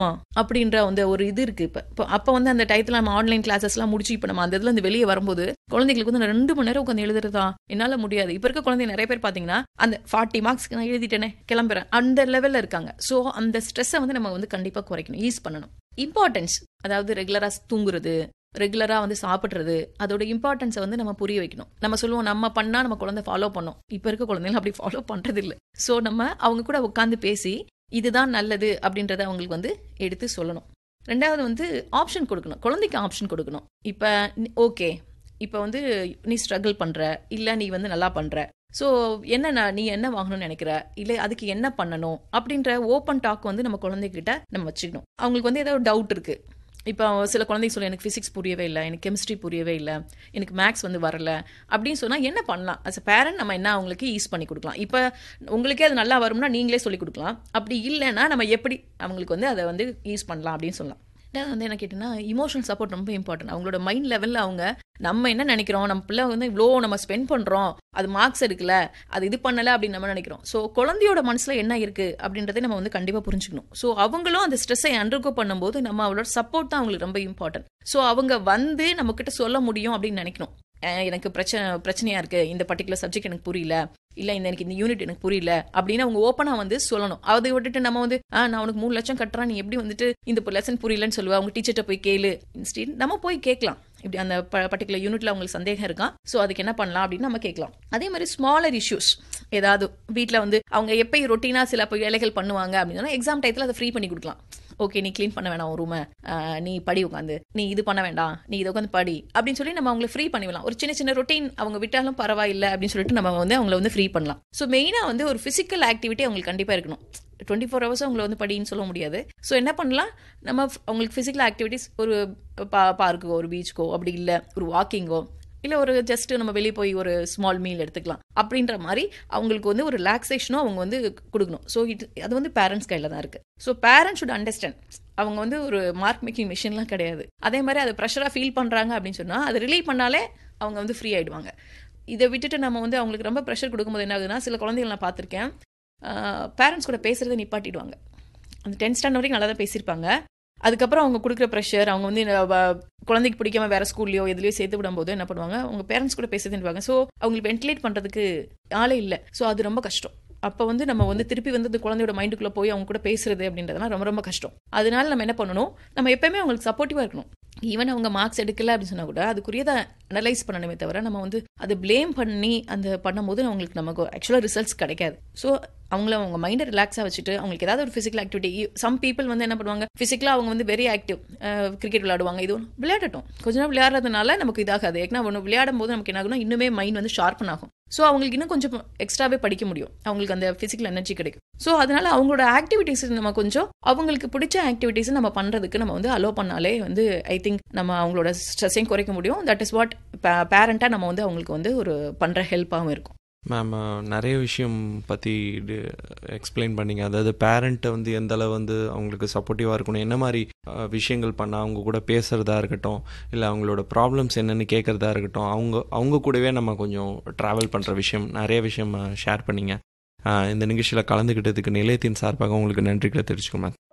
அப்படின்ற அந்த ஒரு இது இருக்கு இப்ப இப்போ அப்ப வந்து அந்த டயத்துல நம்ம ஆன்லைன் கிளாஸஸ் எல்லாம் முடிச்சு இப்ப நம்ம அந்த இதுல இருந்து வெளியே வரும்போது குழந்தைங்களுக்கு வந்து நான் ரெண்டு மணி நேரம் உட்காந்து எழுதுறதா என்னால முடியாது இப்ப இருக்க குழந்தை நிறைய பேர் பாத்தீங்கன்னா அந்த ஃபார்ட்டி மார்க்ஸ்க்கு நான் எழுதிட்டேனே கிளம்புறேன் அந்த லெவல்ல இருக்காங்க சோ அந்த ஸ்ட்ரெஸ்ஸை வந்து நம்ம வந்து கண்டிப்பா குறைக்கணும் ஈஸ் பண்ணணும் இம்பார்ட்டன்ஸ் அதாவது ரெகுலரா தூங்குறது ரெகுலரா வந்து சாப்பிடுறது அதோட இம்பார்ட்டன்ஸை வந்து நம்ம புரிய வைக்கணும் நம்ம சொல்லுவோம் நம்ம பண்ணா நம்ம குழந்தை ஃபாலோ பண்ணோம் இப்ப இருக்க குழந்தைகள் அப்படி ஃபாலோ பண்றது இல்ல சோ நம்ம அவங்க கூட உட்காந்து பேசி இதுதான் நல்லது அப்படின்றத அவங்களுக்கு வந்து எடுத்து சொல்லணும் ரெண்டாவது வந்து ஆப்ஷன் கொடுக்கணும் குழந்தைக்கு ஆப்ஷன் கொடுக்கணும் இப்போ ஓகே இப்போ வந்து நீ ஸ்ட்ரகிள் பண்ற இல்ல நீ வந்து நல்லா பண்ற ஸோ என்ன நான் நீ என்ன வாங்கணும்னு நினைக்கிற இல்லை அதுக்கு என்ன பண்ணணும் அப்படின்ற ஓப்பன் டாக் வந்து நம்ம குழந்தைகிட்ட நம்ம வச்சுக்கணும் அவங்களுக்கு வந்து ஏதாவது டவுட் இருக்கு இப்போ சில குழந்தைங்க சொல்ல எனக்கு ஃபிசிக்ஸ் புரியவே இல்லை எனக்கு கெமிஸ்ட்ரி புரியவே இல்லை எனக்கு மேக்ஸ் வந்து வரல அப்படின்னு சொன்னால் என்ன பண்ணலாம் அஸ் அ பேரண்ட் நம்ம என்ன அவங்களுக்கு ஈஸ் பண்ணி கொடுக்கலாம் இப்போ உங்களுக்கே அது நல்லா வரும்னா நீங்களே சொல்லி கொடுக்கலாம் அப்படி இல்லைன்னா நம்ம எப்படி அவங்களுக்கு வந்து அதை வந்து யூஸ் பண்ணலாம் அப்படின்னு சொல்லலாம் ரெண்டாவது வந்து என்ன கேட்டீங்கன்னா இமோஷனல் சப்போர்ட் ரொம்ப இம்பார்ட்டன்ட் அவங்களோட மைண்ட் லெவலில் அவங்க நம்ம என்ன நினைக்கிறோம் நம்ம பிள்ளை வந்து இவ்வளோ நம்ம ஸ்பெண்ட் பண்ணுறோம் அது மார்க்ஸ் எடுக்கல அது இது பண்ணல அப்படின்னு நம்ம நினைக்கிறோம் ஸோ குழந்தையோட மனசில் என்ன இருக்கு அப்படின்றதை நம்ம வந்து கண்டிப்பாக புரிஞ்சுக்கணும் ஸோ அவங்களும் அந்த ஸ்ட்ரெஸ்ஸை அண்டர்கோ பண்ணும்போது நம்ம அவளோட சப்போர்ட் தான் அவங்களுக்கு ரொம்ப இம்பார்ட்டன்ட் ஸோ அவங்க வந்து நம்ம கிட்ட சொல்ல முடியும் அப்படின்னு நினைக்கணும் அஹ் எனக்கு பிரச்சனை பிரச்சனையா இருக்கு இந்த பர்டிகுலர் சப்ஜெக்ட் எனக்கு புரியல இல்ல இந்த எனக்கு இந்த யூனிட் எனக்கு புரியல அப்படின்னு அவங்க ஓப்பனா வந்து சொல்லணும் அதை விட்டுட்டு நம்ம வந்து ஆ நான் உனக்கு மூணு லட்சம் கட்டுறேன் நீ எப்படி வந்துட்டு இந்த லெசன் புரியலன்னு சொல்லுவா அவங்க டீச்சர்கிட்ட போய் கேளு இன்ஸ்டீட் நம்ம போய் கேட்கலாம் இப்படி அந்த பர்டிகுலர் யூனிட்ல அவங்களுக்கு சந்தேகம் இருக்கான் ஸோ அதுக்கு என்ன பண்ணலாம் அப்படின்னு நம்ம கேட்கலாம் அதே மாதிரி ஸ்மாலர் இஷ்யூஸ் ஏதாவது வீட்டில் வந்து அவங்க எப்பயும் ரொட்டீனா சில இப்போ வேலைகள் பண்ணுவாங்க அப்படின்னா எக்ஸாம் டயத்தில் அதை ஃப்ரீ பண்ணி கொடுக்கலாம் ஓகே நீ க்ளீன் பண்ண வேணாம் ஒரு ரூமை நீ படி உட்காந்து நீ இது பண்ண வேண்டாம் நீ இதை உட்காந்து படி அப்படின்னு சொல்லி நம்ம அவங்களை ஃப்ரீ பண்ணிடலாம் ஒரு சின்ன சின்ன ரொட்டீன் அவங்க விட்டாலும் பரவாயில்லை அப்படின்னு சொல்லிட்டு நம்ம வந்து அவங்கள வந்து ஃப்ரீ பண்ணலாம் ஸோ மெயினாக வந்து ஒரு ஃபிசிக்கல் ஆக்டிவிட்டி அவங்களுக்கு கண்டிப்பாக இருக்கணும் டுவெண்ட்டி ஃபோர் ஹவர்ஸும் அவங்கள வந்து படின்னு சொல்ல முடியாது ஸோ என்ன பண்ணலாம் நம்ம அவங்களுக்கு ஃபிசிக்கல் ஆக்டிவிட்டிஸ் ஒரு பா பார்க்குக்கோ ஒரு பீச்சுக்கோ அப்படி இல்லை ஒரு வாக்கிங்கோ இல்லை ஒரு ஜஸ்ட் நம்ம வெளியே போய் ஒரு ஸ்மால் மீல் எடுத்துக்கலாம் அப்படின்ற மாதிரி அவங்களுக்கு வந்து ஒரு ரிலாக்ஸேஷனும் அவங்க வந்து கொடுக்கணும் ஸோ இது அது வந்து பேரண்ட்ஸ் கையில் தான் இருக்குது ஸோ பேரண்ட்ஸ் ஷுட் அண்டர்ஸ்டாண்ட் அவங்க வந்து ஒரு மார்க் மேக்கிங் மிஷின்லாம் கிடையாது அதே மாதிரி அதை ப்ரெஷராக ஃபீல் பண்ணுறாங்க அப்படின்னு சொன்னால் அதை ரிலீவ் பண்ணாலே அவங்க வந்து ஃப்ரீ ஆகிடுவாங்க இதை விட்டுட்டு நம்ம வந்து அவங்களுக்கு ரொம்ப ப்ரெஷர் கொடுக்கும்போது என்ன ஆகுதுன்னா சில குழந்தைகள் நான் பார்த்துருக்கேன் பேரண்ட்ஸ் கூட பேசுகிறத நிப்பாட்டிடுவாங்க அந்த டென்த் ஸ்டாண்டர்ட் வரைக்கும் நல்லா தான் பேசியிருப்பாங்க அதுக்கப்புறம் அவங்க கொடுக்குற ப்ரெஷர் அவங்க வந்து குழந்தைக்கு பிடிக்காம வேற ஸ்கூல்லையோ எதுலையோ சேர்த்து விடும்போது என்ன பண்ணுவாங்க அவங்க பேரண்ட்ஸ் கூட பேசுதுன்னு ஸோ அவங்களுக்கு வென்டிலேட் பண்ணுறதுக்கு ஆளே இல்லை ஸோ அது ரொம்ப கஷ்டம் அப்போ வந்து நம்ம வந்து திருப்பி வந்து அந்த குழந்தையோட மைண்டுக்குள்ளே போய் அவங்க கூட பேசுறது அப்படின்றதுலாம் ரொம்ப ரொம்ப கஷ்டம் அதனால நம்ம என்ன பண்ணணும் நம்ம எப்பயுமே அவங்களுக்கு சப்போர்ட்டிவாக இருக்கணும் ஈவன் அவங்க மார்க்ஸ் எடுக்கல அப்படின்னு சொன்னா கூட அதுக்குரியதை அனலைஸ் பண்ணணுமே தவிர நம்ம வந்து அதை பிளேம் பண்ணி அந்த பண்ணும்போது அவங்களுக்கு நமக்கு ஆக்சுவலாக ரிசல்ட்ஸ் கிடைக்காது ஸோ அவங்கள அவங்க மைண்டை ரிலாக்ஸாக வச்சுட்டு அவங்களுக்கு ஏதாவது ஒரு ஃபிசிக்கல் ஆக்டிவிட்டி சம் பீப்புள் வந்து என்ன பண்ணுவாங்க ஃபிசிக்கலாக அவங்க வந்து வெரி ஆக்டிவ் கிரிக்கெட் விளையாடுவாங்க இது விளையாடட்டும் கொஞ்ச நேரம் விளையாடுறதுனால நமக்கு இதாகாது ஏன்னா ஒன்று விளையாடும் போது நமக்கு என்ன ஆகும்னா இன்னுமே மைண்ட் வந்து ஷார்ப்பன் ஆகும் ஸோ அவங்களுக்கு இன்னும் கொஞ்சம் எக்ஸ்ட்ராவே படிக்க முடியும் அவங்களுக்கு அந்த ஃபிசிக்கல் எனர்ஜி கிடைக்கும் ஸோ அதனால அவங்களோட ஆக்டிவிட்டீஸ் நம்ம கொஞ்சம் அவங்களுக்கு பிடிச்ச ஆக்டிவிட்டீஸ் நம்ம பண்ணுறதுக்கு நம்ம வந்து அலோ பண்ணாலே வந்து ஐ திங்க் நம்ம அவங்களோட ஸ்ட்ரெஸ்ஸையும் குறைக்க முடியும் தட் இஸ் வாட் பேரண்ட்டாக நம்ம வந்து அவங்களுக்கு வந்து ஒரு பண்ணுற ஹெல்ப்பாகவும் இருக்கும் மேம் நிறைய விஷயம் பற்றி எக்ஸ்பிளைன் பண்ணிங்க அதாவது பேரண்ட்டை வந்து எந்த அளவு வந்து அவங்களுக்கு சப்போர்ட்டிவாக இருக்கணும் என்ன மாதிரி விஷயங்கள் பண்ணால் அவங்க கூட பேசுகிறதா இருக்கட்டும் இல்லை அவங்களோட ப்ராப்ளம்ஸ் என்னென்னு கேட்குறதா இருக்கட்டும் அவங்க அவங்க கூடவே நம்ம கொஞ்சம் ட்ராவல் பண்ணுற விஷயம் நிறைய விஷயம் ஷேர் பண்ணிங்க இந்த நிகழ்ச்சியில் கலந்துக்கிட்டதுக்கு நிலையத்தின் சார்பாக உங்களுக்கு நன்றிகளை தெரிவிச்சுக்கோங்க மேம்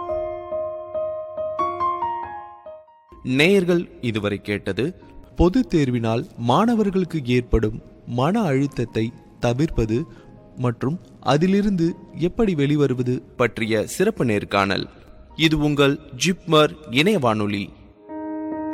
நேயர்கள் இதுவரை கேட்டது பொது தேர்வினால் மாணவர்களுக்கு ஏற்படும் மன அழுத்தத்தை தவிர்ப்பது மற்றும் அதிலிருந்து எப்படி வெளிவருவது பற்றிய சிறப்பு நேர்காணல் இது உங்கள் ஜிப்மர் இணைய வானொலி